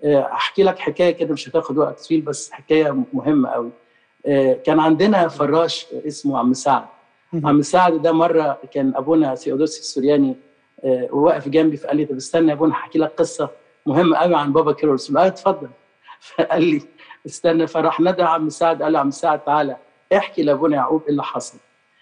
احكي لك حكايه كده مش هتاخد وقت طويل بس حكايه مهمه قوي كان عندنا فراش اسمه عم سعد عم سعد ده مره كان ابونا سيودوسي السورياني وواقف جنبي فقال لي طب استنى يا ابونا هحكي لك قصه مهمه قوي عن بابا كيرلس قلت له اتفضل فقال لي استنى فراح ندى عم سعد قال له عم سعد تعالى احكي لابونا يعقوب ايه اللي حصل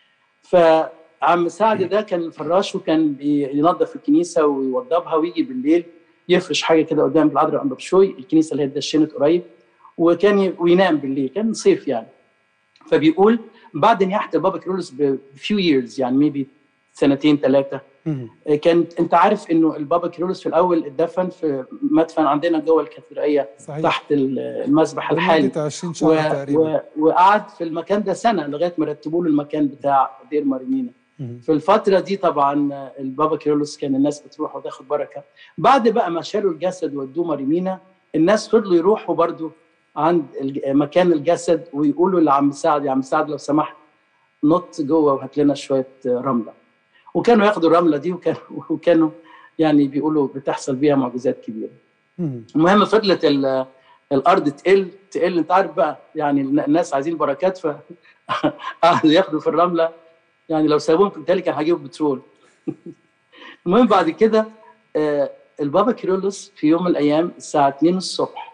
فعم سعد ده كان فراش وكان بينظف الكنيسه ويوضبها ويجي بالليل يفرش حاجه كده قدام العذراء ام بشوي الكنيسه اللي هي اتدشنت قريب وكان وينام بالليل كان صيف يعني فبيقول بعد نياحه البابا كيرلس بفيو ييرز يعني ميبي سنتين ثلاثه كان انت عارف انه البابا كيرلس في الاول اتدفن في مدفن عندنا جوه الكاتدرائيه صحيح. تحت المسبح الحالي 20 شهر و... تقريبا و... وقعد في المكان ده سنه لغايه ما رتبوا له المكان بتاع دير مارينينا في الفتره دي طبعا البابا كيرلس كان الناس بتروح وتاخد بركه بعد بقى ما شالوا الجسد ودوه مارينينا الناس فضلوا يروحوا برضو عند مكان الجسد ويقولوا لعم سعد يا عم سعد لو سمحت نط جوه وهات لنا شويه رمله وكانوا ياخدوا الرمله دي وكانوا وكانوا يعني بيقولوا بتحصل بيها معجزات كبيره. المهم فضلت الارض تقل تقل انت عارف بقى يعني الناس عايزين بركات ف قعدوا ياخدوا في الرمله يعني لو سابوهم بالتالي كان هيجيبوا بترول. المهم بعد كده البابا كيرلس في يوم من الايام الساعه 2 الصبح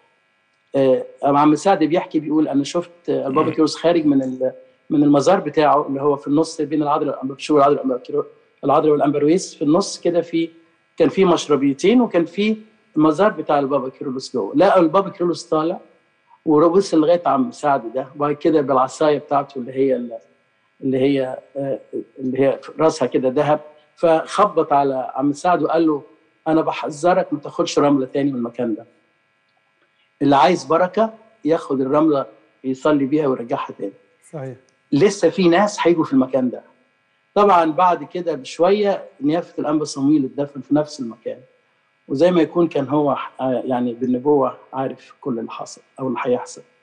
عم سعد بيحكي بيقول انا شفت البابا كيرلس خارج من من المزار بتاعه اللي هو في النص بين العذراء والعذراء العذراء والامبرويس في النص كده في كان في مشربيتين وكان في المزار بتاع البابا كيرلس جوه لقوا البابا كيرلس طالع ووصل لغايه عم سعد ده وبعد كده بالعصايه بتاعته اللي هي اللي هي اللي هي راسها كده ذهب فخبط على عم سعد وقال له انا بحذرك ما تاخدش رمله تاني من المكان ده اللي عايز بركه ياخد الرمله يصلي بيها ويرجعها تاني صحيح لسه في ناس هيجوا في المكان ده طبعا بعد كده بشويه نيافه الانبا صمويل اتدفن في نفس المكان وزي ما يكون كان هو يعني بالنبوه عارف كل اللي حصل او اللي هيحصل